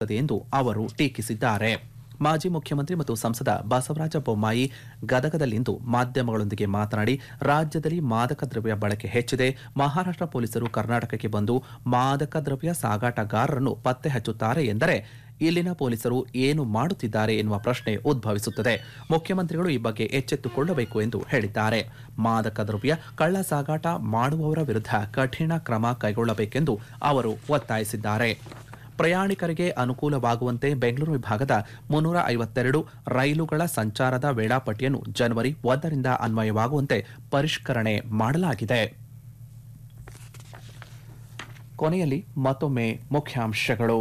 ಎಂದು ಅವರು ಟೀಕಿಸಿದ್ದಾರೆ ಮಾಜಿ ಮುಖ್ಯಮಂತ್ರಿ ಮತ್ತು ಸಂಸದ ಬಸವರಾಜ ಬೊಮ್ಮಾಯಿ ಗದಗದಲ್ಲಿಂದು ಮಾಧ್ಯಮಗಳೊಂದಿಗೆ ಮಾತನಾಡಿ ರಾಜ್ಯದಲ್ಲಿ ಮಾದಕ ದ್ರವ್ಯ ಬಳಕೆ ಹೆಚ್ಚಿದೆ ಮಹಾರಾಷ್ಟ್ರ ಪೊಲೀಸರು ಕರ್ನಾಟಕಕ್ಕೆ ಬಂದು ಮಾದಕ ದ್ರವ್ಯ ಸಾಗಾಟಗಾರರನ್ನು ಪತ್ತೆ ಹಚ್ಚುತ್ತಾರೆ ಎಂದರೆ ಇಲ್ಲಿನ ಪೊಲೀಸರು ಏನು ಮಾಡುತ್ತಿದ್ದಾರೆ ಎನ್ನುವ ಪ್ರಶ್ನೆ ಉದ್ಭವಿಸುತ್ತದೆ ಮುಖ್ಯಮಂತ್ರಿಗಳು ಈ ಬಗ್ಗೆ ಎಚ್ಚೆತ್ತುಕೊಳ್ಳಬೇಕು ಎಂದು ಹೇಳಿದ್ದಾರೆ ಮಾದಕ ದ್ರವ್ಯ ಕಳ್ಳ ಸಾಗಾಟ ಮಾಡುವವರ ವಿರುದ್ಧ ಕಠಿಣ ಕ್ರಮ ಕೈಗೊಳ್ಳಬೇಕೆಂದು ಅವರು ಒತ್ತಾಯಿಸಿದ್ದಾರೆ ಪ್ರಯಾಣಿಕರಿಗೆ ಅನುಕೂಲವಾಗುವಂತೆ ಬೆಂಗಳೂರು ವಿಭಾಗದ ಮುನ್ನೂರ ಐವತ್ತೆರಡು ರೈಲುಗಳ ಸಂಚಾರದ ವೇಳಾಪಟ್ಟಿಯನ್ನು ಜನವರಿ ಒಂದರಿಂದ ಅನ್ವಯವಾಗುವಂತೆ ಪರಿಷ್ಕರಣೆ ಮಾಡಲಾಗಿದೆ ಕೊನೆಯಲ್ಲಿ ಮತ್ತೊಮ್ಮೆ ಮುಖ್ಯಾಂಶಗಳು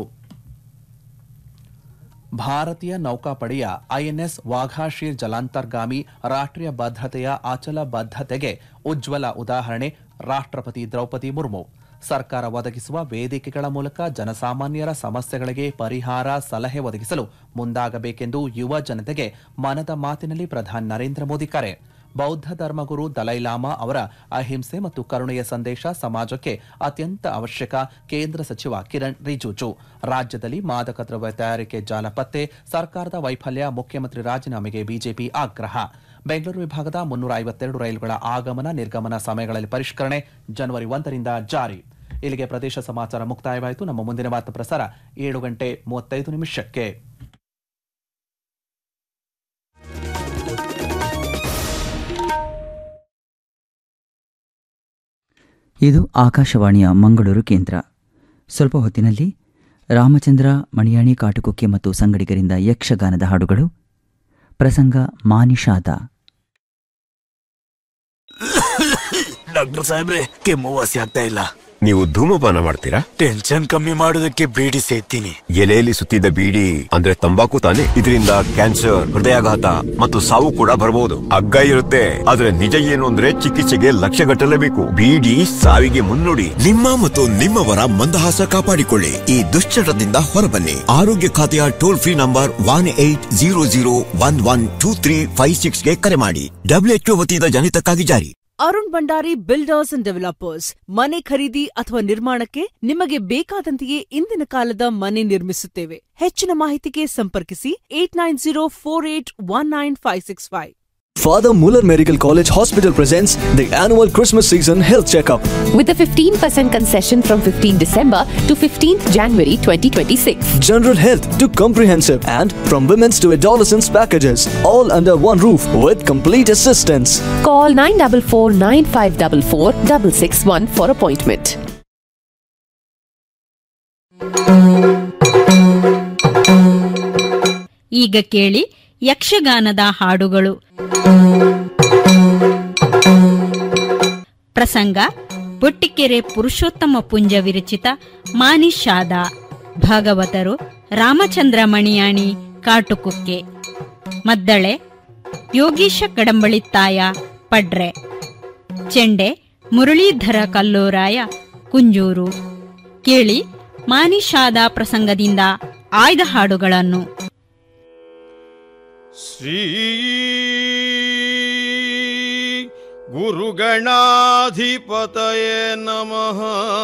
ಭಾರತೀಯ ನೌಕಾಪಡೆಯ ಐಎನ್ಎಸ್ ವಾಘಾಶೀರ್ ಜಲಾಂತರ್ಗಾಮಿ ರಾಷ್ಟ್ರೀಯ ಭದ್ರತೆಯ ಅಚಲ ಬದ್ಧತೆಗೆ ಉಜ್ವಲ ಉದಾಹರಣೆ ರಾಷ್ಟ್ರಪತಿ ದ್ರೌಪದಿ ಮುರ್ಮು ಸರ್ಕಾರ ಒದಗಿಸುವ ವೇದಿಕೆಗಳ ಮೂಲಕ ಜನಸಾಮಾನ್ಯರ ಸಮಸ್ಯೆಗಳಿಗೆ ಪರಿಹಾರ ಸಲಹೆ ಒದಗಿಸಲು ಮುಂದಾಗಬೇಕೆಂದು ಯುವ ಜನತೆಗೆ ಮನದ ಮಾತಿನಲ್ಲಿ ಪ್ರಧಾನಿ ನರೇಂದ್ರ ಮೋದಿ ಕರೆ ಬೌದ್ಧ ಧರ್ಮಗುರು ದಲೈಲಾಮಾ ಅವರ ಅಹಿಂಸೆ ಮತ್ತು ಕರುಣೆಯ ಸಂದೇಶ ಸಮಾಜಕ್ಕೆ ಅತ್ಯಂತ ಅವಶ್ಯಕ ಕೇಂದ್ರ ಸಚಿವ ಕಿರಣ್ ರಿಜಿಜು ರಾಜ್ಯದಲ್ಲಿ ಮಾದಕ ದ್ರವ್ಯ ತಯಾರಿಕೆ ಜಾಲ ಪತ್ತೆ ಸರ್ಕಾರದ ವೈಫಲ್ಯ ಮುಖ್ಯಮಂತ್ರಿ ರಾಜೀನಾಮೆಗೆ ಬಿಜೆಪಿ ಆಗ್ರಹ ಬೆಂಗಳೂರು ವಿಭಾಗದ ಮುನ್ನೂರ ಐವತ್ತೆರಡು ರೈಲುಗಳ ಆಗಮನ ನಿರ್ಗಮನ ಸಮಯಗಳಲ್ಲಿ ಪರಿಷ್ಕರಣೆ ಜನವರಿ ಒಂದರಿಂದ ಜಾರಿ ಇಲ್ಲಿಗೆ ಪ್ರದೇಶ ಸಮಾಚಾರ ಮುಕ್ತಾಯವಾಯಿತು ನಮ್ಮ ಮುಂದಿನ ವಾರ್ತಾ ಪ್ರಸಾರ ಏಳು ಗಂಟೆ ಮೂವತ್ತೈದು ನಿಮಿಷಕ್ಕೆ ಇದು ಆಕಾಶವಾಣಿಯ ಮಂಗಳೂರು ಕೇಂದ್ರ ಸ್ವಲ್ಪ ಹೊತ್ತಿನಲ್ಲಿ ರಾಮಚಂದ್ರ ಮಣಿಯಾಣಿ ಕಾಟುಕುಕ್ಕೆ ಮತ್ತು ಸಂಗಡಿಗರಿಂದ ಯಕ್ಷಗಾನದ ಹಾಡುಗಳು ಪ್ರಸಂಗ ಮಾನಿಷಾದ ಡಾಕ್ಟರ್ ಸಾಹೇಬ್ರೆ ಕೆಮ್ಮು ವಾಸಿ ಆಗ್ತಾ ಇಲ್ಲ ನೀವು ಧೂಮಪಾನ ಮಾಡ್ತೀರಾ ಟೆನ್ಷನ್ ಕಮ್ಮಿ ಮಾಡೋದಕ್ಕೆ ಬೀಡಿ ಸೇತೀನಿ ಎಲೆಯಲ್ಲಿ ಸುತ್ತಿದ್ದ ಬೀಡಿ ಅಂದ್ರೆ ತಂಬಾಕು ತಾನೆ ಇದರಿಂದ ಕ್ಯಾನ್ಸರ್ ಹೃದಯಾಘಾತ ಮತ್ತು ಸಾವು ಕೂಡ ಬರಬಹುದು ಹಗ್ಗ ಇರುತ್ತೆ ಆದ್ರೆ ನಿಜ ಏನು ಅಂದ್ರೆ ಚಿಕಿತ್ಸೆಗೆ ಲಕ್ಷ ಗಟ್ಟಲೇಬೇಕು ಬೀಡಿ ಸಾವಿಗೆ ಮುನ್ನುಡಿ ನಿಮ್ಮ ಮತ್ತು ನಿಮ್ಮವರ ಮಂದಹಾಸ ಕಾಪಾಡಿಕೊಳ್ಳಿ ಈ ದುಶ್ಚಟದಿಂದ ಹೊರಬನ್ನಿ ಆರೋಗ್ಯ ಖಾತೆಯ toll free number one eight zero zero one one two three five ಸಿಕ್ಸ್ಗೆ ಕರೆ ಮಾಡಿ ಡಬ್ಲ್ಯೂಎಚ್ಒ ವತಿಯಿಂದ ಜನಿತಕ್ಕಾಗಿ ಜಾರಿ Arun Bhandari builders and developers ಮನೆ ಖರೀದಿ ಅಥವಾ ನಿರ್ಮಾಣಕ್ಕೆ ನಿಮಗೆ ಬೇಕಾದಂತೆಯೇ ಇಂದಿನ ಕಾಲದ ಮನೆ ನಿರ್ಮಿಸುತ್ತೇವೆ ಹೆಚ್ಚಿನ ಮಾಹಿತಿಗೆ ಸಂಪರ್ಕಿಸಿ eight nine zero four eight one nine five six five Father Muller Medical College Hospital presents the annual Christmas season health checkup. with a 15% concession from 15 December to 15th January 2026. General health to comprehensive and from women's to adolescents packages, all under one roof with complete assistance. Call 944 9544 661 for appointment. ಈಗ ಕೇಳಿ ಯಕ್ಷಗಾನದ ಹಾಡುಗಳು ಪ್ರಸಂಗ ಬೊಟ್ಟಿಕೆರೆ ಪುರುಷೋತ್ತಮ ಪುಂಜ ವಿರಚಿತ ಮಾನಿಷಾದ ಭಾಗವತರು ರಾಮಚಂದ್ರ ಮಣಿಯಾಣಿ ಕಾಟುಕುಕ್ಕೆ ಮದ್ದಳೆ ಯೋಗೀಶ ಕಡಂಬಳಿತ್ತಾಯ ಪಡ್ರೆ ಚೆಂಡೆ ಮುರಳೀಧರ ಕಲ್ಲೋರಾಯ ಕುಂಜೂರು ಕೇಳಿ ಮಾನಿಷಾದ ಪ್ರಸಂಗದಿಂದ ಆಯ್ದ ಹಾಡುಗಳನ್ನು ಶ್ರೀ ಗುರುಗಣಾಧಿಪತಯೇ ನಮಃ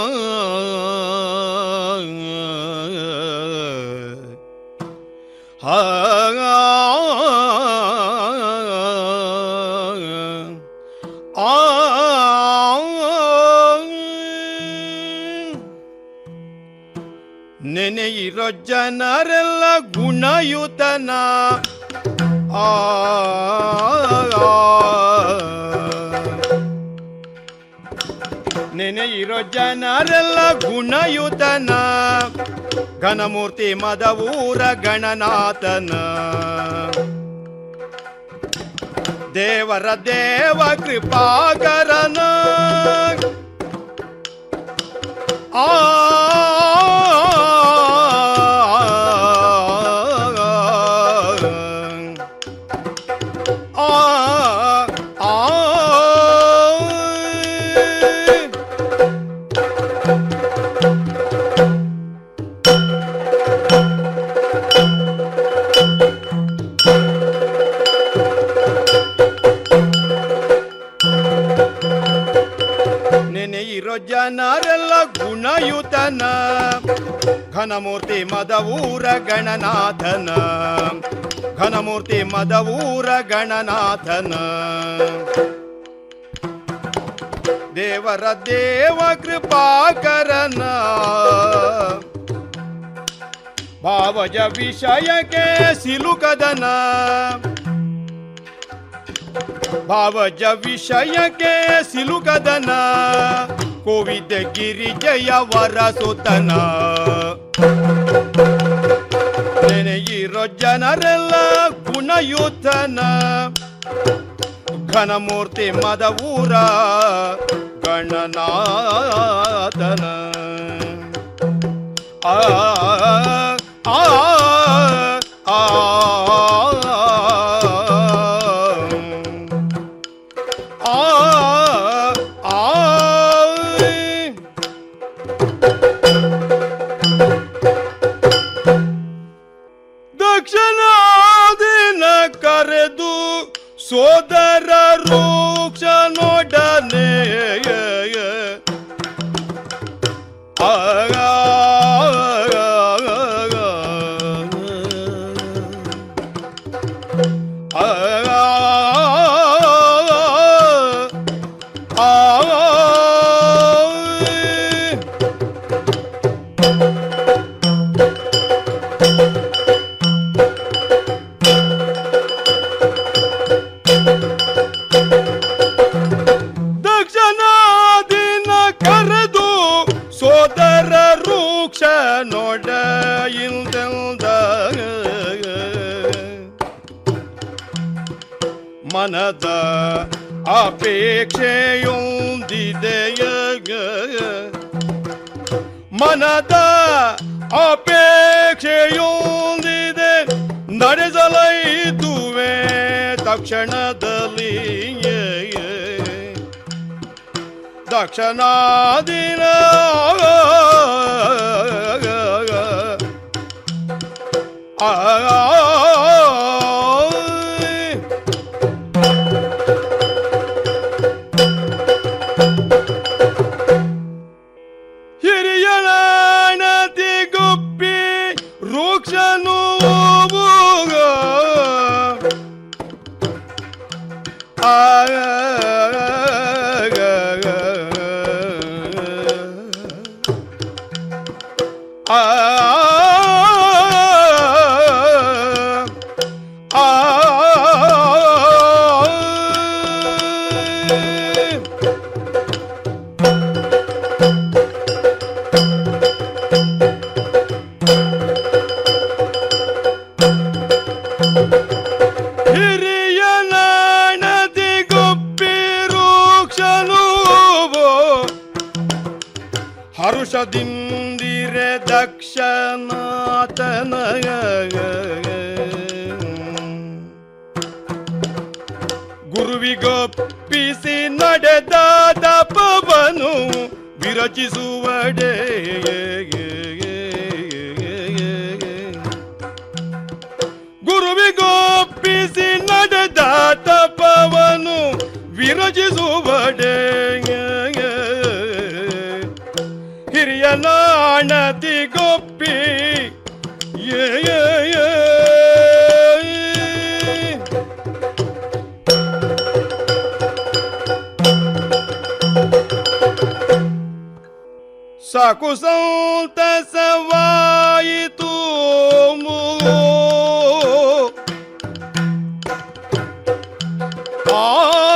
ಹ ನೆನೆಯಿರೋ ಜನರೆಲ್ಲ ಗುಣಯುತನ ಆ ನೆನೆಯಿರೋ ಜನರೆಲ್ಲ ಗುಣಯುತನ ಘನಮೂರ್ತಿ ಮದವೂರ ಗಣನಾಥನ ದೇವರ ದೇವ ಕೃಪಾಕರನ ಆ ಆ ನೆನೆಯಿರೋ ಜನರೆಲ್ಲ ಗುಣ ಗುಣಯುತನ ಘನಮೂರ್ತಿ ಮದವೂರ ಗಣನಾಥನ ಘನಮೂರ್ತಿ ಮದವೂರ ಗಣನಾಥನ ದೇವರ ದೇವ ಕೃಪಾಕರನ ಭಾವಜ ವಿಷಯಕ್ಕೆ ಸಿಲುಕದನ ಭಾವಜ ವಿಷಯಕ್ಕೆ ಸಿಲುಕದನ ಕೋವಿದ ಗಿರಿಜಯ ವರಸುತನ ನೆನೆಯಿರೋ ಜನರೆಲ್ಲ ಗುಣಯುತನ ಘನಮೂರ್ತಿ ಮದವೂರ ಗಣನಾಥನ ಆ ಆ ಆ ಆ ದಕ್ಷಿಣಾದಿನ ಕರೆದು ಸೋದರ ರೂಕ್ಷ ನೋಡನೆ ಆಗ ದಕ್ಷಿಣಾದಿನ ಕರೆದು ಸೋದರ ರೂಕ್ಷ ನೋಡ ಇಲ್ದೆಲ್ದ ಮನದ ಅಪೇಕ್ಷೆಯೊಂದಿದೆಯ ಮನದ ಅಪೇಕ್ಷೆಯೊಂದಿದೆ ನಡೆಸಲೈದುವೆ ತಕ್ಷಣದಲ್ಲಿ ದಕ್ಷಿಣಾದಿನ ಹಿರಿಯಣತಿ ಗುಪ್ಪಿ ರೂಕ್ಷನು ಹಿರಿಯನತಿ ಗುಪ್ಪಿ ರೂಕ್ಷನು ಹರುಷದಿಂದಿರೆ ದಕ್ಷನಾಥನ ಗುರುವಿಗೊಪ್ಪಿಸಿ ನಡೆದ ತಪವನು ವಿರಚಿಸುವಡೆ ಗುರುವಿಗೊಪ್ಪಿಸಿ ನಡೆದ ತಪವನು ವಿರಚಿಸುವಡೆ ಹಿರಿಯ ನಾಣತಿ ಗೊಪ್ಪಿ ಏ ಏ, ಏ. ಸಾಕು ಸಂತಸವಾಯಿತು ಆ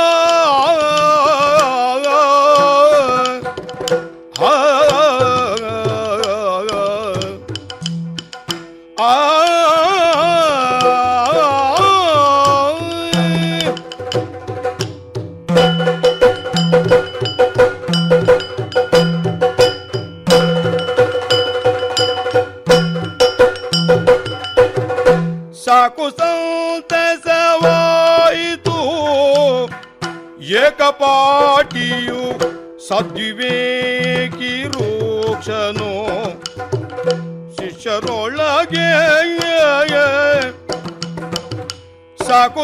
ಸಾಕು ಸಂತಸವಾಯಿತು ಏಕಪಾಟಿಯು ಸದ್ವಿವೇಕಿ ರೋಕ್ಷನು ಶಿಷ್ಯರೊಳಗೆ ಸಾಕು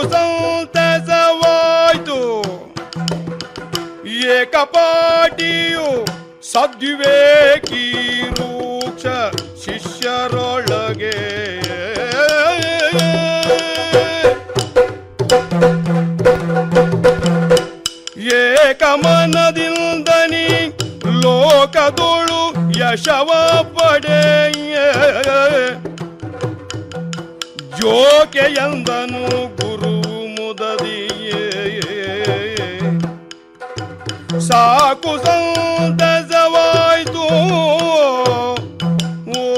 ಸಂತಸವಾಯಿತು ಏಕಪಾಟಿಯು ಸದ್ವಿವೇಕಿ ರೂಕ್ಷ ಶಿಷ್ಯರೊಳಗೆ ಏಕಮನದಿಂದನಿ ಲೋಕದೋಳು ಯಶವ ಪಡೆಯ ಜೋಕೆಯಂದನು ಗುರು ಮುದದಿಯೇ ಸಾಕು ಸಂತಸವಾಯ್ತು ಓ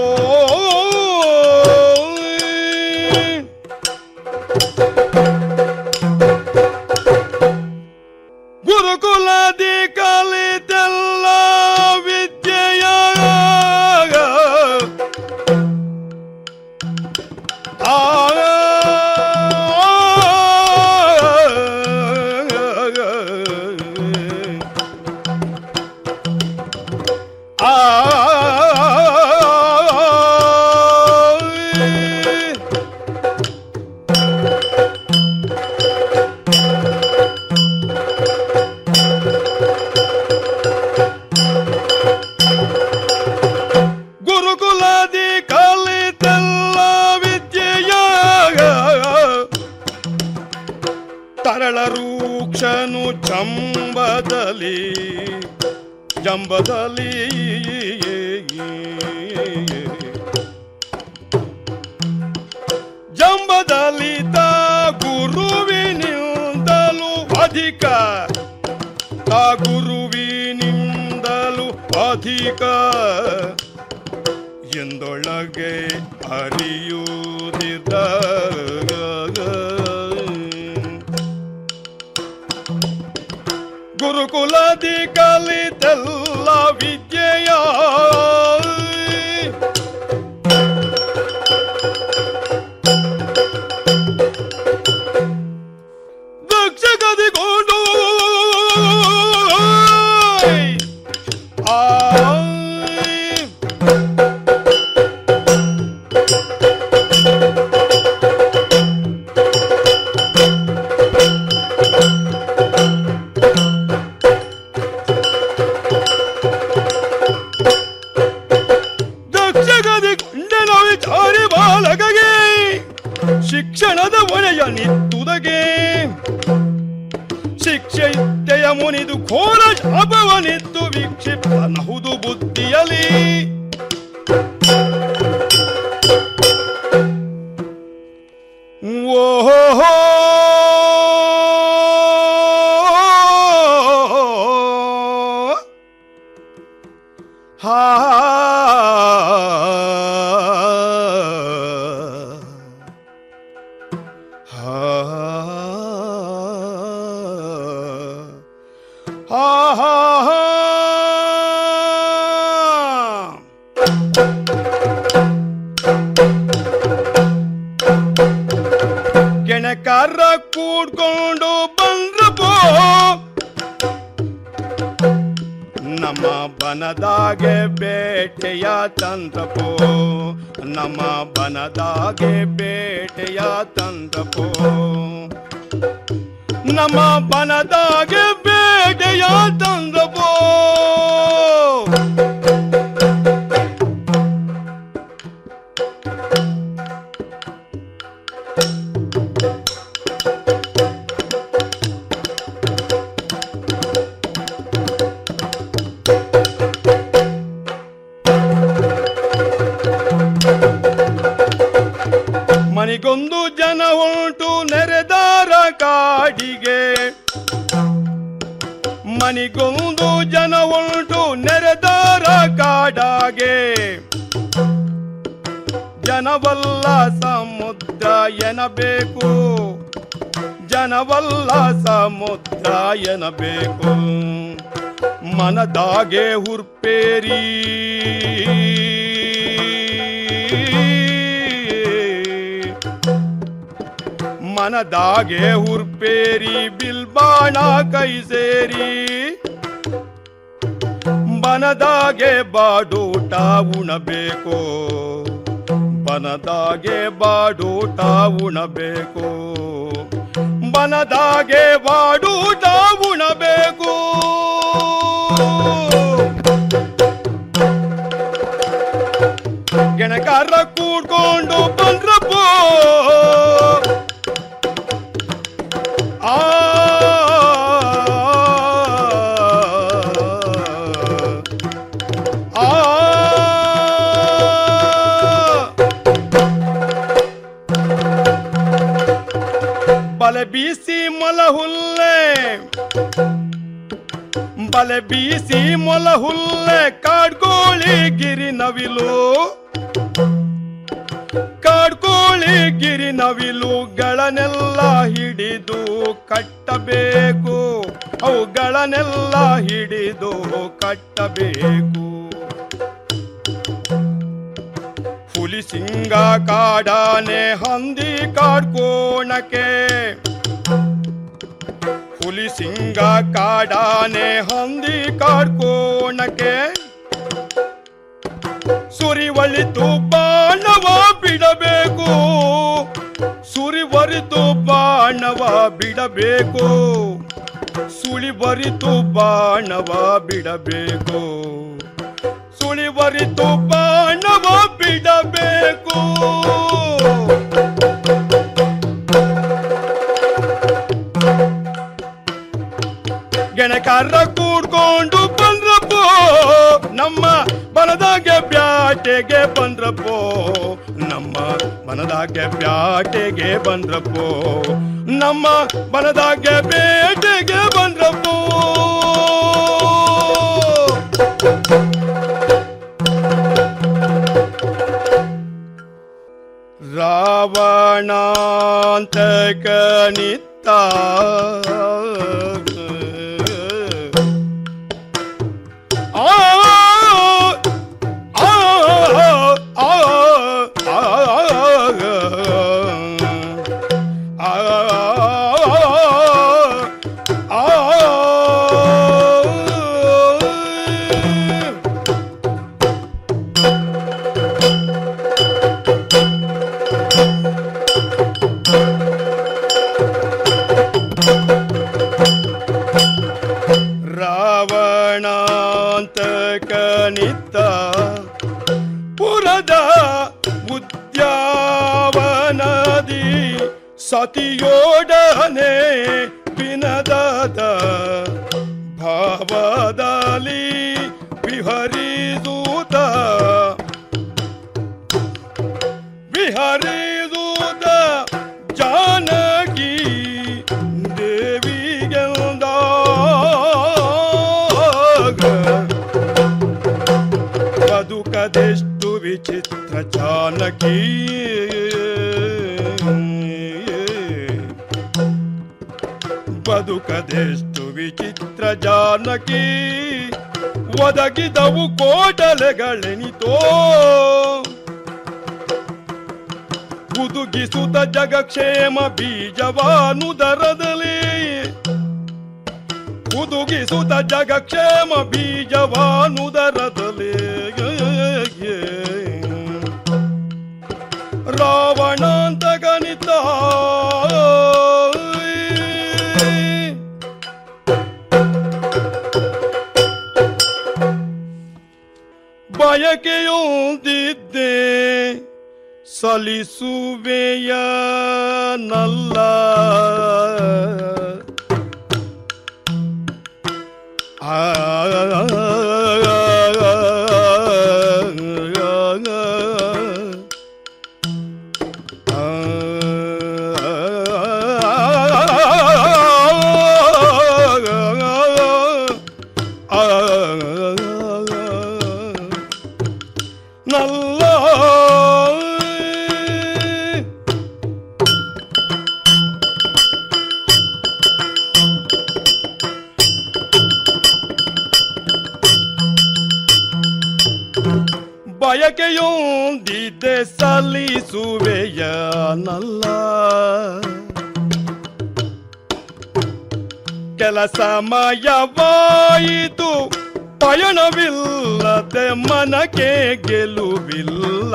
ಗುರುಕುಲದಿ ಕಲಿತೆಲ್ಲ ವಿದ್ಯೆಯ ಗುರುಕುಲದಿ ಕಲಿತೆಲ್ಲ ವಿದ್ಯೆಯ ತರಳ ರೂಕ್ಷನು ಜಂಬದಲ್ಲಿ ಜಂಬದಲ್ಲಿ ಜಂಬದಲ್ಲಿ ತಾ ಗುರುವಿನಿಂದಲೂ ಅಧಿಕ ತಾ ಗುರುವಿನಿಂದಲೂ ಅಧಿಕ ಎಂದೊಳಗೆ ಅರಿಯುವುದಿದ ಗುರುಕುಲದಿ ಕಲಿತೆಲ್ಲ ವಿದ್ಯೆಯ ದಕ್ಷ ಗದಿಗೊಂಡು ಆ ದಕ್ಷಗದಿ ಗುಂಡನ ವಿಚಾರಿ ಬಾಲಕಗೆ ಶಿಕ್ಷಣದ ಒಳೆಯ ನಿತ್ತುದಗೆ ಶಿಕ್ಷೆಯ ಮುನಿದು ಘೋರ ಶಾಪವನಿತ್ತು ವಿಕ್ಷಿಪ್ತನಹುದು ಬುದ್ಧಿಯಲಿ ಓಹೋ ಹಾ ಹಾ ಹಾ ಹಾ ಗೆಣಕಾರ ಕೂಡ್ಕೊಂಡು ಬಂದ್ರಪೋ ನಮ್ಮ ಬನದಾಗೆ ಬೇಟೆಯ ತಂದಪೋ ನಮ್ಮ ಬನದಾಗೆ ಬೇಟೆಯ ತಂದಪೋ ನಮ್ಮ ಬನದಾಗೆ ಬೇಟೆಯ ತಂದಪೋ ಮನಿಗೊಂದು ಜನ ಹೊಂಟು ನೆರೆದಾರ ಕಾಡಿಗೆ ಮನಿಗೊಂದು ಜನ ಹೊಂಟು ನೆರೆದಾರ ಕಾಡಾಗೆ ಜನವಲ್ಲ ಸಮುದ್ರ ಎನಬೇಕು ಜನವಲ್ಲ ಸಮುದ್ರ ಎನಬೇಕು ಮನದಾಗೆ ಹುರ್ಪೇರಿ ಮನದಾಗೆ ಹುರ್ಪೇರಿ ಬಿಲ್ಬಾಣ ಕೈ ಸೇರಿ ಬನದಾಗೆ ಬಾಡೂಟ ಉಣಬೇಕು ಬನದಾಗೆ ಬಾಡೂಟ ಉಣಬೇಕು ಬನದಾಗೆ ಬಾಡೂಟ ಉಣಬೇಕು ಬಲೆ ಬೀಸಿ ಮೊಲ ಹುಲ್ಲೆ ಬಲೆ ಬೀಸಿ ಮೊಲ ಹುಲ್ಲೆ ಕಾಡ್ಗೋಳಿ ಗಿರಿ ನವಿಲು ಕಾಡ್ಕೋಳಿ ಗಿರಿ ನವಿಲುಗಳನ್ನೆಲ್ಲ ಹಿಡಿದು ಕಟ್ಟಬೇಕು ಅವುಗಳನ್ನೆಲ್ಲ ಹಿಡಿದು ಕಟ್ಟಬೇಕು ಹುಲಿ ಸಿಂಗ ಕಾಡಾನೆ ಹಂದಿ ಕಾಡ್ಕೋಣಕ್ಕೆ ಹುಲಿ ಸಿಂಗ ಕಾಡಾನೆ ಹಂದಿ ಕಾಡ್ಕೋಣಕ್ಕೆ ಸುರಿವಳಿತು ಬಾಣವ ಬಿಡಬೇಕು ಸುರಿವರಿತು ಬಾಣವ ಬಿಡಬೇಕು ಸುಳಿವರಿತು ಬಾಣವ ಬಿಡಬೇಕು ಸುಳಿವರಿತು ಬಾಣವ ಬಿಡಬೇಕು ಗೆಣಕಾರ ಕೂಡ್ಕೊಂಡು ಬಂದ್ರಪ್ಪೋ ನಮ್ಮ ಬನದಾಗೆ ಬ್ಯಾಟೆಗೆ ಬಂದ್ರಪ್ಪೋ ನಮ್ಮ ಬನದಾಗೆ ಬ್ಯಾಟೆಗೆ ಬಂದ್ರಪ್ಪೋ ನಮ್ಮ ಬನದಾಗೆ ಬೇಟೆಗೆ ಬಂದ್ರಪ್ಪೋ ರಾವಣಾಂತಕನಿತ್ತ ಆ ಆ ಆ ರಾವಣಾಂತಕನಿತ್ತ ಪುರದ ಉದ್ಯಾವನದಿ ಸತಿಯೋಡನೆ ವಿನದದ ಭಾವದಲ್ಲಿ ವಿಹರಿಸೂತ ವಿಹರಿಸೂತ ಜಾನಕಿ ದೇವಿಗೆಂದಾಗ ಬದುಕದೆಷ್ಟು ವಿಚಿತ್ರ ಜಾನಕಿ ಬದುಕದೆಷ್ಟು ವಿಚಿತ್ರ ಜಾನಕಿ ಒದಗಿದವು ಕೋಟಲೆಗಳೆನಿತೋ ಹುದುಗಿಸುತ್ತ ಜಗಕ್ಷೇಮ ಬೀಜವಾನುದರದಲ್ಲಿ ಹುದುಗಿಸುತ್ತ ಜಗಕ್ಷೇಮ ಬೀಜವಾನುದರದಲ್ಲಿ ರಾವಣಾಂತ ಗಣಿತ ಬಯಕೆಯೊಂದಿದ್ದೆ ಸಲಿಸುವೆಯ ನಲ್ಲ ನಲ್ಲ ಬಯಕೆಯೊಂದಿದ್ದೆ ಸಲ್ಲಿಸುವೆಯ ನಲ್ಲ ಕೆಲಸ ಮಯವಾಯಿತು ಪಯಣವಿಲ್ಲದೆ ಮನಕ್ಕೆ ಗೆಲುವಿಲ್ಲ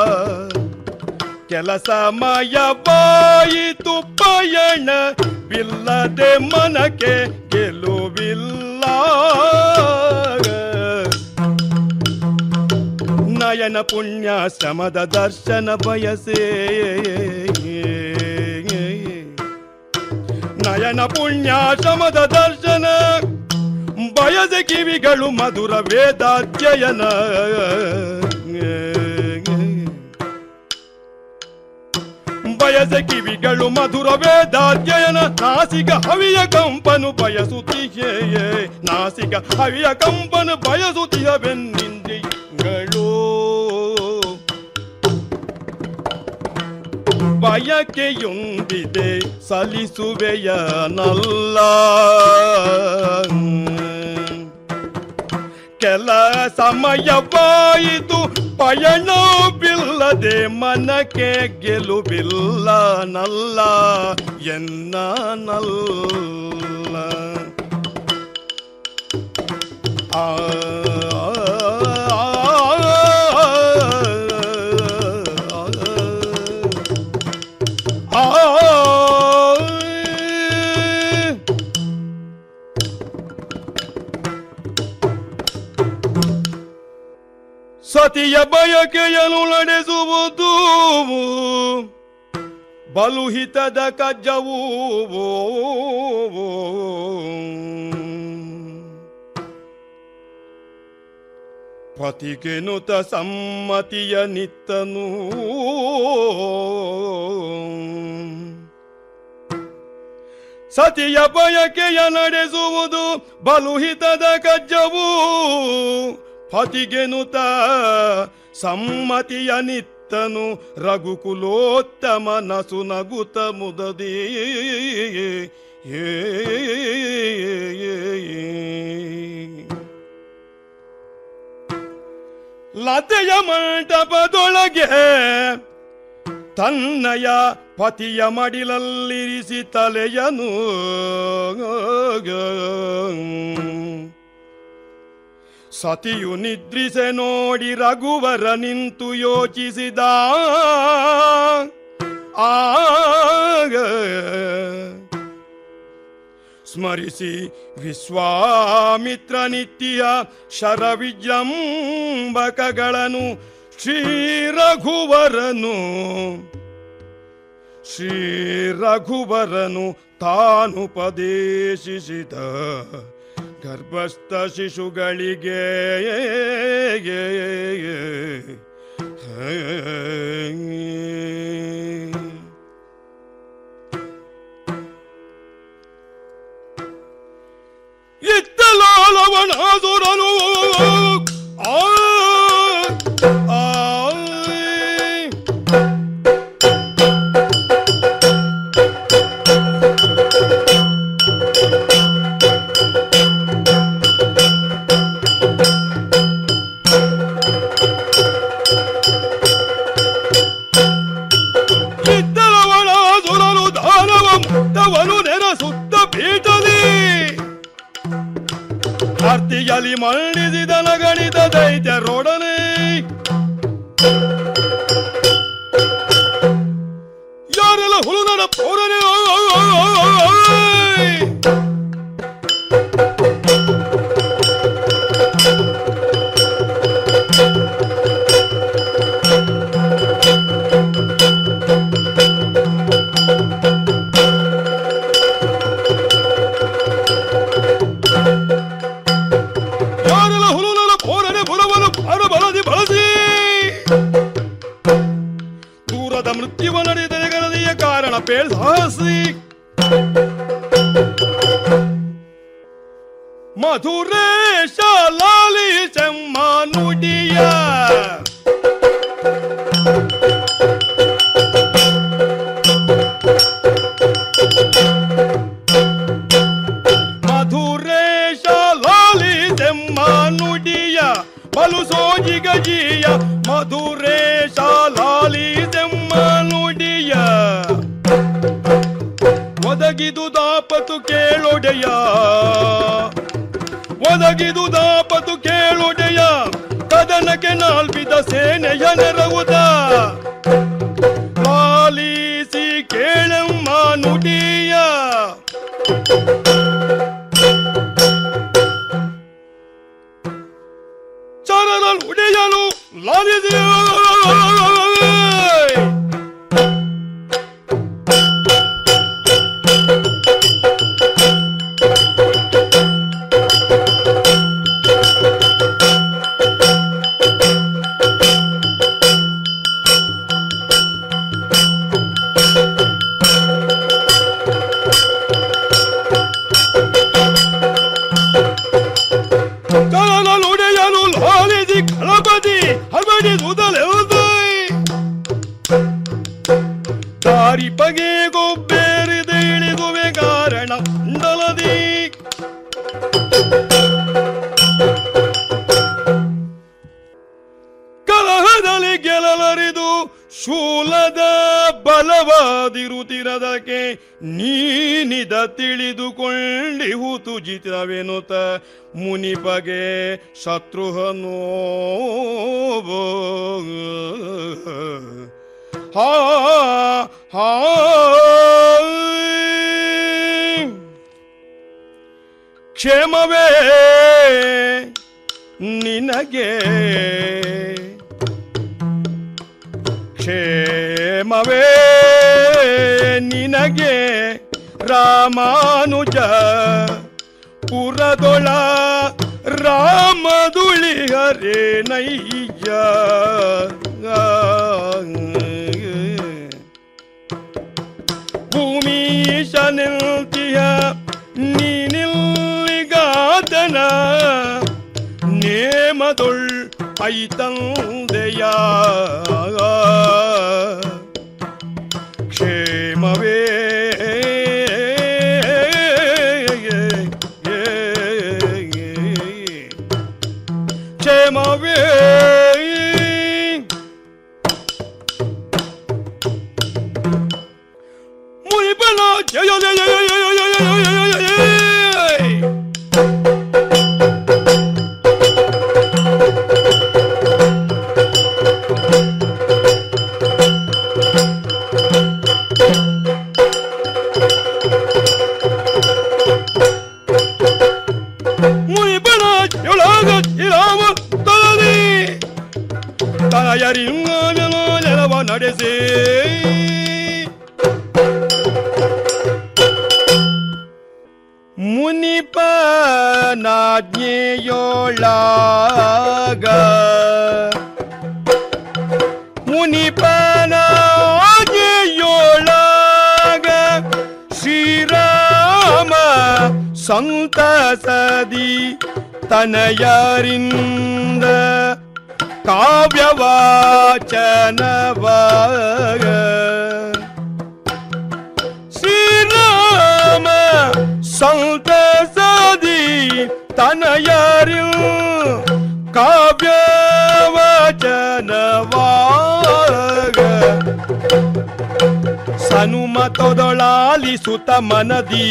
ಕೆಲಸ ಮಯವಾಯಿತು ಪಯಣವಿಲ್ಲದೆ ಮನಕ್ಕೆ ಗೆಲುವಿಲ್ಲ ನಯನ ಪುಣ್ಯ ಶ್ರಮದ ದರ್ಶನ ಬಯಸೇ ನಯನ ಪುಣ್ಯ ಶ್ರಮದ ದರ್ಶನ ಬಯಸ ಕಿವಿಗಳು ಮಧುರ ವೇದಾಧ್ಯಯನ ಬಯಸೆ ಕಿವಿಗಳು ಮಧುರ ವೇದಾಧ್ಯಯನ ನಾಸಿಕ ಹವಿಯ ಕಂಪನು ಬಯಸುತ್ತಿಯೇ ನಾಸಿಕ ಹವಿಯ ಕಂಪನು ಬಯಸುತ್ತಿಯ ಬೆನ್ನಿಂದಿಗಳು ಬಯಕೆಯೊಂದಿದೆ ಸಲ್ಲಿಸುವೆಯ ನಲ್ಲ ಕೆಲ ಸಮಯವಾಯಿತು ಪಯಣವಿಲ್ಲದೆ ಮನಕ್ಕೆ ಗೆಲುವಿಲ್ಲ ನಲ್ಲ ಎನ್ನ ನಲ್ಲ ಆ ಸತಿಯ ಬಯಕೆಯನ್ನು ನಡೆಸುವುದು ಬಲುಹಿತದ ಕಜ್ಜವು ಪತಿಗೆನುತ ಸಮ್ಮತಿಯ ನಿತ್ತನು ಸತಿಯ ಬಯಕೆಯ ನಡೆಸುವುದು ಬಲುಹಿತದ ಕಜ್ಜವು ಪತಿಗೆನುತ ಸಮ್ಮತಿಯ ನಿತ್ತನು ರಘುಕುಲೋತ್ತಮ ನಸು ನಗುತ ಮುದದಿ ಏ ಲತೆಯ ಮಂಟಪದೊಳಗೆ ತನ್ನಯ ಪತಿಯ ಮಡಿಲಲ್ಲಿರಿಸಿ ತಲೆಯನು ಸತಿಯು ನಿದ್ರಿಸೆ ನೋಡಿ ರಘುವರ ನಿಂತು ಯೋಚಿಸಿದ ಆಗ ಸ್ಮರಿಸಿ ವಿಶ್ವಾಮಿತ್ರ ನಿತ್ಯ ಶರವಿಜೃಂಭಕಗಳನ್ನು ಶ್ರೀ ರಘುವರನು ಶ್ರೀ ರಘುವರನು ತಾನುಪದೇಶಿಸಿದ ಗರ್ಭಸ್ಥ ಶಿಶುಗಳಿಗೆ ಇತ್ತಲಾಲವನಾಸುರನು ಆ ಆ ಇದ್ದರವನಾಸುರನು ದಾನವ ಮುಕ್ತವನು ನೆನಸುತ್ತ ಪೀಠಲಿ ಆರ್ತಿಯಲ್ಲಿ ಮಂಡಿಸಿದ ನಗಣಿತ ದೈತ್ಯರೊಡನೆ ಯಾರೆಲ್ಲ ಹುಳುನಡ ಪೌರನೆ ಯಾರೆಲ್ಲ ಹುಳುನಡ ಪೌರನೆ ಬುಲವನ್ನು ಬಾಣ ಬಲದಿ ಬಳಸಿ ದೂರದ ಮೃತ್ಯುವ ನಡೆದ ಗಣದೀಯ ಕಾರಣ ಪೇಳ್ಸಾಸಿ ಮಧುರೇಶ ಲಾಲಿ ಚೆಮ್ಮ ನುಡಿಯ ಮಧುರೇಶ ಲಾಲಿ ಚೆಮ್ಮ ನುಡಿಯ ಬಲು ಸೋಜಿಗಜಿಯ ಮಧುರೇಶ ಲಾಲಿ ಚೆಮ್ಮ ನುಡಿಯ ಒದಗಿದು ದಾಪತು ಕೇಳೊಡೆಯ ಒದಗಿದು ದಾಪತು ಕೇಳೊಡೆಯ ಕದನಕ್ಕೆ ನಾಲ್ಬಿದ ಸೇನೆಯ ನೆರವುದ ಪಾಲಿಸಿ ಕೇಳಮ್ಮ ನುಡಿಯ ಚರಣ ನುಡಿಯಲು ಲಾಲಿಸಿ ಹಾರಿಪಗೆ ಗೊಬ್ಬೇರಿದೆ ಇಳಿದುವೆ ಕಾರಣ ಉಂಡಲದಿ ಕಲಹದಲ್ಲಿ ಗೆಲ್ಲಲರಿದು ಶೂಲದ ಬಲವಾದಿರುತ್ತಿರದಕ್ಕೆ ನೀನಿದ ತಿಳಿದುಕೊಂಡಿಹುತು ಜಿತವೆನುತ ಮುನಿಪಗೆ ಶತ್ರುಹನೋ ಹಾ ಹಾ ಕ್ಷೇಮವೇ ನಿನಗೆ ಕ್ಷೇಮವೇ ನಿನಗೆ ರಾಮಾನುಜ ಪುರದೊಳ ರಾಮದುಳಿ ಹರೇ ನೈಯ ಭೂಮೀಶ ನಿಲ್ತಿಯ ನೀನಿಲ್ಲಿಗಾದನ ನೇಮದೊಳ್ ಐತಂದೆಯ ಕ್ಷೇಮವೇ ಕ್ಷೇಮವೇ ಮುನಿಬಲ ಜಯ ಜಯ ಜಯ ಜಯ ಜಯ ಜಯ ಜಯ ಜಯ ಮುನಿಬಲ ಜೊಳಗ ಶ್ರೀರಾಮ ತಲದಿ ತನಯರಿ ನೆಲವ ನಡೆಸಿ ಮುನಿಪ ನಾಜ್ಞೆಯೊಳಗ ಮುನಿಪನಾಜ್ಞೆಯೊಳಗ ಶ್ರೀರಾಮ ಸಂತಸದಿ ತನಯರಿಂದ ಕಾವ್ಯವಾಚನವಾಗ ಶ್ರೀರಾಮ ಸಂತಸದಿ ತನಯರು ಕಾವ್ಯವಚನವಾಗ ಸನುಮತದೊಳಾಲಿಸುತ್ತ ಮನದಿ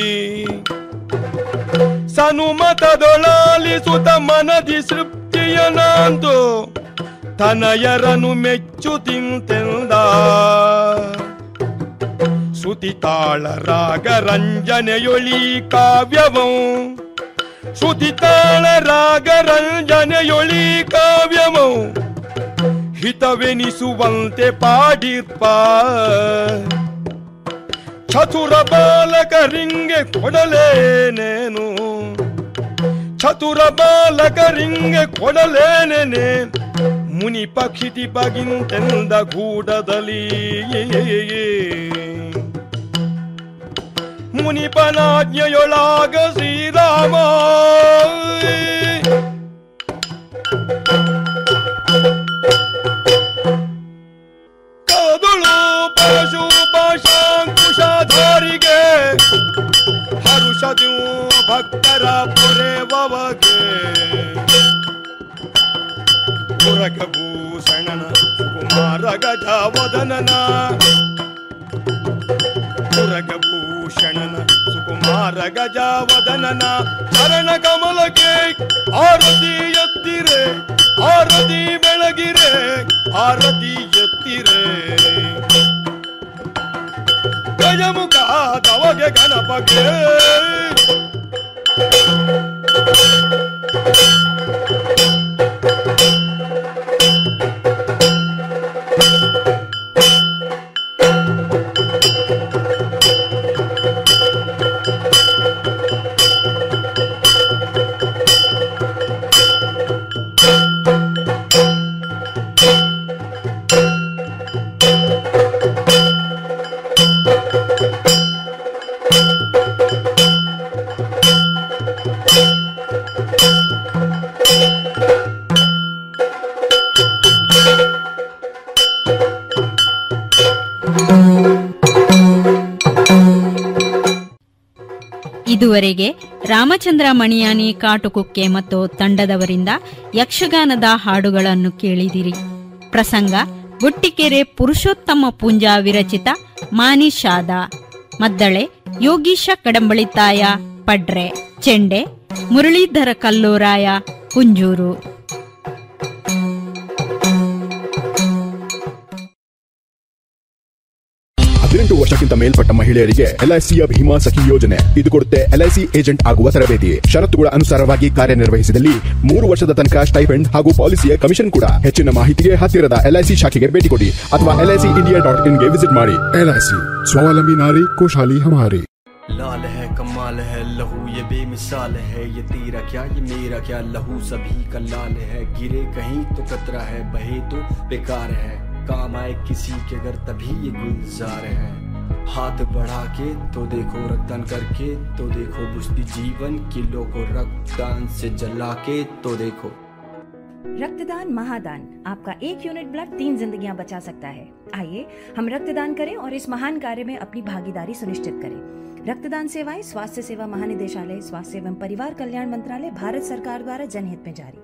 ಸನುಮತದೊಳಾಲಿಸುತ್ತ ಮನದಿ ಸೃಪ್ತಿಯನಂದು ತನಯರನು ಮೆಚ್ಚು ತಿಂತೆಂದ ಶ್ರುತಿತಾಳ ರಾಗ ರಂಜನೆಯೊಳಿ ಕಾವ್ಯವಂ ಶ್ರುತಿತಾಳ ರಾಗ ರಂಜನೆಯೊಳಿ ಕಾವ್ಯವಂ ಹಿತವೆನಿಸುವಂತೆ ಪಾಡಿರ್ಪ ಚತುರ ಬಾಲಕರಿಂಗೆ ಕೊಡಲೇನೇನು ಚತುರ ಬಾಲಕರಿಂಗೆ ಕೊಡಲೇನೇನೆ ಮುನಿ ಪಕ್ಷಿತಿ ಬಗಿಂತೆಂದ ಗೂಡದಲ್ಲಿ ಮುನಿಪನಾಜ್ಞೆಯೊಳಾಗ ಶ್ರೀರಾಮ ಕದುಳು ಪಶು ಪಾಶಾಂಕುಶಧಾರಿಗೆ ಹರುಷದು ಭಕ್ತರ ಪೊರೆವಗೆ ಪುರಗಭೂಷಣನ ಕುಮಾರ ಗಜವದನನ ಪುರಗಭೂಷಣನ ಸುಕುಮಾರ ಗಜವದನನ ಚರಣ ಕಮಲಕ್ಕೆ ಆರತಿ ಎತ್ತಿರೆ ಆರತಿ ಬೆಳಗಿರೆ ಆರತಿ ಎತ್ತಿರೆ ಗಜಮುಖ ತವಗೆ ಗಣಪಗೆ ಇದುವರೆಗೆ ರಾಮಚಂದ್ರ ಮಣಿಯಾನಿ ಕಾಟುಕುಕ್ಕೆ ಮತ್ತು ತಂಡದವರಿಂದ ಯಕ್ಷಗಾನದ ಹಾಡುಗಳನ್ನು ಕೇಳಿದಿರಿ ಪ್ರಸಂಗ ಬುಟ್ಟಿಕೆರೆ ಪುರುಷೋತ್ತಮ ಪೂಂಜಾ ವಿರಚಿತ ಮಾನಿಷಾದ ಮದ್ದಳೆ ಯೋಗೀಶ ಕಡಂಬಳಿತಾಯ ಪಡ್ರೆ ಚೆಂಡೆ ಮುರಳೀಧರ ಕಲ್ಲೂರಾಯ ಕುಂಜೂರು ಹದಿನೆಂಟು ವರ್ಷಕ್ಕಿಂತ ಮೇಲ್ಪಟ್ಟ ಮಹಿಳೆಯರಿಗೆ ಎಲ್ಐಸಿಯ ಭೀಮಾ ಸಖಿ ಯೋಜನೆ ಇದು ಕೊಡುತ್ತೆ ಎಲ್ಐಸಿ ಏಜೆಂಟ್ ಆಗುವ ತರಬೇತಿ ಷರತ್ತುಗಳ ಅನುಸಾರವಾಗಿ ಕಾರ್ಯನಿರ್ವಹಿಸಿದಲ್ಲಿ ಮೂರು ವರ್ಷದ ತನಕ ಸ್ಟೈಪೆಂಡ್ ಹಾಗೂ ಪಾಲಿಸಿಯ ಕಮಿಷನ್ ಕೂಡ ಹೆಚ್ಚಿನ ಮಾಹಿತಿಗೆ ಹತ್ತಿರದ ಎಲ್ಐಸಿ ಶಾಖೆಗೆ ಭೇಟಿ ಕೊಡಿ ಅಥವಾ ಎಲ್ಐಸಿ ಇಂಡಿಯಾ ಡಾಟ್ ಇನ್ಗೆ ವಿಸಿಟ್ ಮಾಡಿ ಎಲ್ಐಸಿ ಸ್ವಾವಲಂಬಿ ನಾರಿ ಖುಷಾಲಿ ಹಮಾರಿ लाल है कमाल है लहू ये बेमिसाल है ये तेरा क्या ये मेरा क्या लहू सभी का लाल है गिरे कहीं तो कतरा है बहे तो बेकार है काम आए किसी के अगर तभी ये गुलजार है हाथ बढ़ा के तो देखो रक्तदान करके तो देखो बुझती जीवन किलो को रक्तदान से जला के तो देखो रक्तदान महादान आपका एक यूनिट ब्लड तीन जिंदगियां बचा सकता है आइए हम रक्तदान करें और इस महान कार्य में अपनी भागीदारी सुनिश्चित करें रक्तदान सेवाएं स्वास्थ्य सेवा महानिदेशालय स्वास्थ्य एवं परिवार कल्याण मंत्रालय भारत सरकार द्वारा जनहित में जारी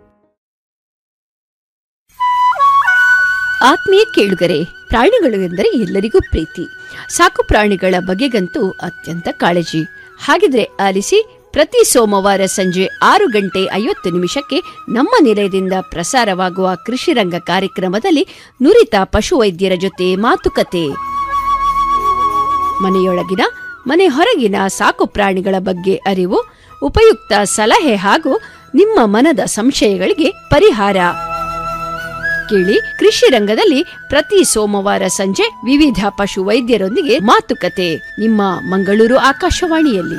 ಆತ್ಮೀಯ ಕೇಳುಗರೆ ಪ್ರಾಣಿಗಳು ಎಂದರೆ ಎಲ್ಲರಿಗೂ ಪ್ರೀತಿ ಸಾಕು ಪ್ರಾಣಿಗಳ ಬಗೆಗಂತೂ ಅತ್ಯಂತ ಕಾಳಜಿ ಹಾಗಿದ್ರೆ ಆಲಿಸಿ ಪ್ರತಿ ಸೋಮವಾರ ಸಂಜೆ ಆರು ಗಂಟೆ ಐವತ್ತು ನಿಮಿಷಕ್ಕೆ ನಮ್ಮ ನಿಲಯದಿಂದ ಪ್ರಸಾರವಾಗುವ ಕೃಷಿ ರಂಗ ಕಾರ್ಯಕ್ರಮದಲ್ಲಿ ನುರಿತ ಪಶುವೈದ್ಯರ ಜೊತೆ ಮಾತುಕತೆ ಮನೆಯೊಳಗಿನ ಮನೆ ಹೊರಗಿನ ಸಾಕು ಪ್ರಾಣಿಗಳ ಬಗ್ಗೆ ಅರಿವು ಉಪಯುಕ್ತ ಸಲಹೆ ಹಾಗೂ ನಿಮ್ಮ ಮನದ ಸಂಶಯಗಳಿಗೆ ಪರಿಹಾರ ಕೇಳಿ ಕೃಷಿ ರಂಗದಲ್ಲಿ ಪ್ರತಿ ಸೋಮವಾರ ಸಂಜೆ ವಿವಿಧ ಪಶು ವೈದ್ಯರೊಂದಿಗೆ ಮಾತುಕತೆ ನಿಮ್ಮ ಮಂಗಳೂರು ಆಕಾಶವಾಣಿಯಲ್ಲಿ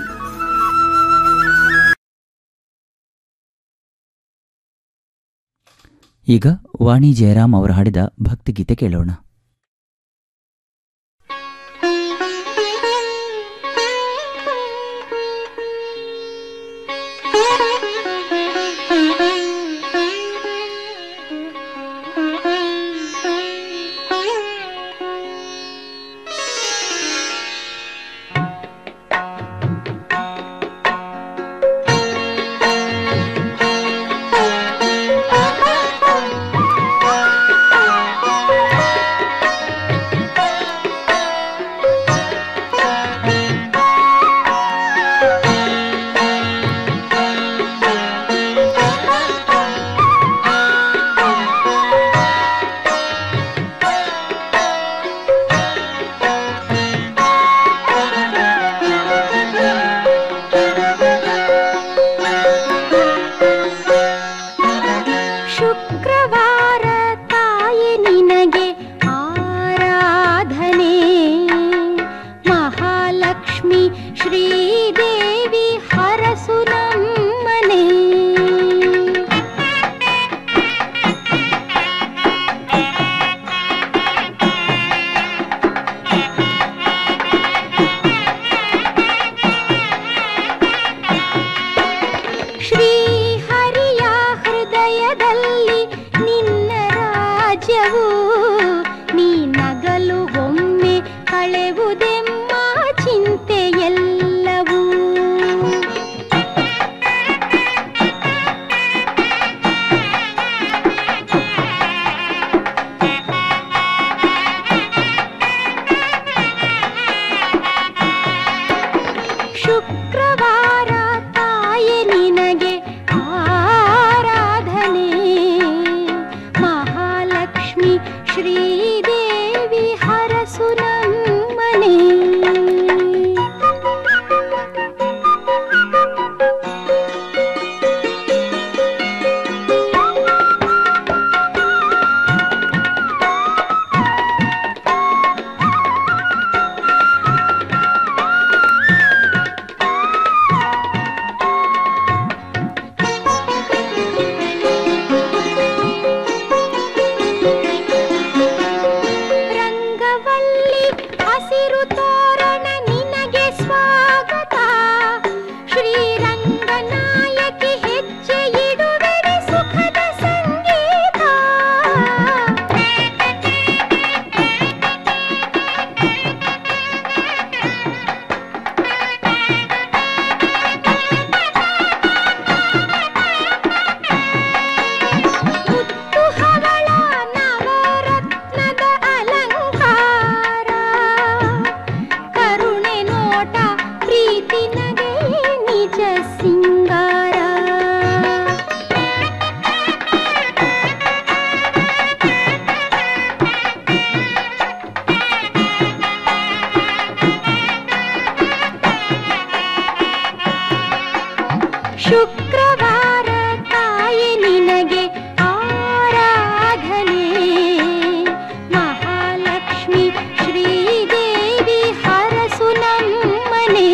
ಈಗ ವಾಣಿ ಜಯರಾಮ್ ಅವರು ಹಾಡಿದ ಭಕ್ತಿಗೀತೆ ಕೇಳೋಣ ಶುಕ್ರವಾರ ತಾಯಿ ನಿನಗೆ ಆರಾಧನೆ ಮಹಾಲಕ್ಷ್ಮಿ ಶ್ರೀದೇವಿ ಹರಸು ನಮ್ಮನೆ ಶ್ರೀ ಹರಿಯ ಹೃದಯದಲ್ಲಿ ನಿನ್ನ ರಾಜ್ಯವು ನೀ ನಗಲು ಒಮ್ಮೆ ಕಳೆವುದೆಮ್ಮ ಚಿಂತೆಯೆಲ್ಲವೂ ಶುಕ್ರವಾರ ತಾಯಿ ನಿನಗೆ ಆರಾಧನೆ ಮಹಾಲಕ್ಷ್ಮಿ ಶ್ರೀದೇವಿ ಹರಸು ನಮ್ಮನೆ ರಂಗವಲ್ಲಿ ಹಸಿರು ತೋರಣ ನಿನಗೆ ಸ್ವಾಗತ ಶ್ರೀರಂಗನಾಯಕಿ ಹೆಜ್ಜೆ ಇಡುವೆಡೆ ಸುಖದ ಸಂಗೀತ ಶುಕ್ರವಾರ ತಾಯಿ ನಿನಗೆ ಆರಾಧನೆ ಮಹಾಲಕ್ಷ್ಮಿ ಶ್ರೀದೇವಿ ಹರಸು ನಮ್ಮನೆ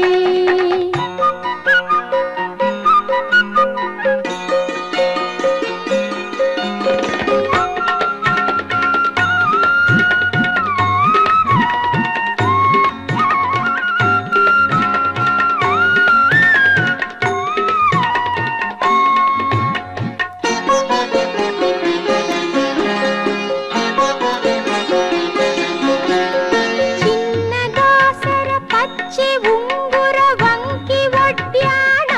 ಚಿನ್ನದಾಸರ ಪಚ್ಚೆ ಉಂಗುರ ವಂಕಿ ಒಡ್ಯಾಣ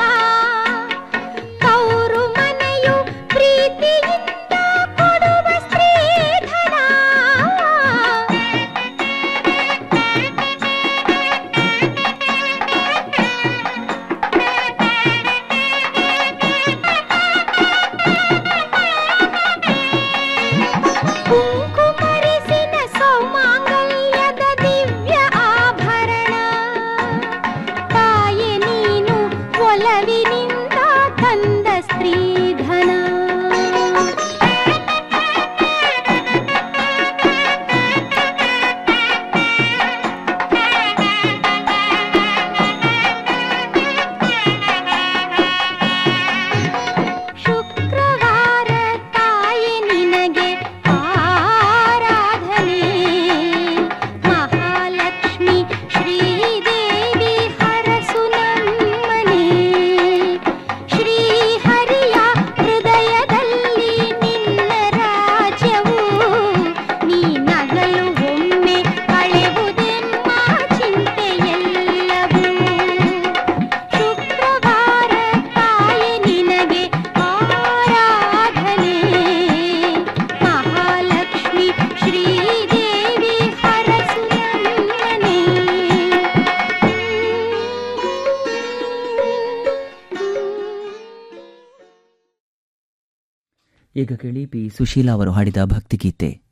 ಕೌರು ಮನೆಯು ಪ್ರೀತಿಯಿಂದ ಕೊಡುವ ಸ್ತ್ರೀಧನ ಕುಂಕುಮರಿಸಿನ ಸೌಮಾಂಗಲ್ಯದ ದಿವ್ಯ ಆಭರಣ ತಾಯೆ ನೀನು ಒಲವಿನಿಂದ ತಂದ ಸ್ತ್ರೀಧನ ಶುಕ್ರವಾರ ತಾಯಿ ನಿನಗೆ ಆರಾಧನೆ ಮಹಾಲಕ್ಷ್ಮಿ ಶ್ರೀದೇವಿ ಹರಸು ನಮ್ಮನೆ ಶ್ರೀಹರಿಯ ಹೃದಯದಲ್ಲಿ ನಿನ್ನ ರಾಜ್ಯವು ನೀ ನಗಲು ಒಮ್ಮೆ ಕಳೆವುದೆಮ್ಮ ಚಿಂತೆಯೆಲ್ಲವೂ ಶುಕ್ರವಾರ ತಾಯಿ ನಿನಗೆ ಆರಾಧನೆ ಮಹಾಲಕ್ಷ್ಮಿ ಶ್ರೀದೇವಿ ಹರಸು ನಮ್ಮನೆ ಈಗ ಕೇಳಿ ಪಿ ಸುಶೀಲಾ ಅವರು ಹಾಡಿದ ಭಕ್ತಿಗೀತೆ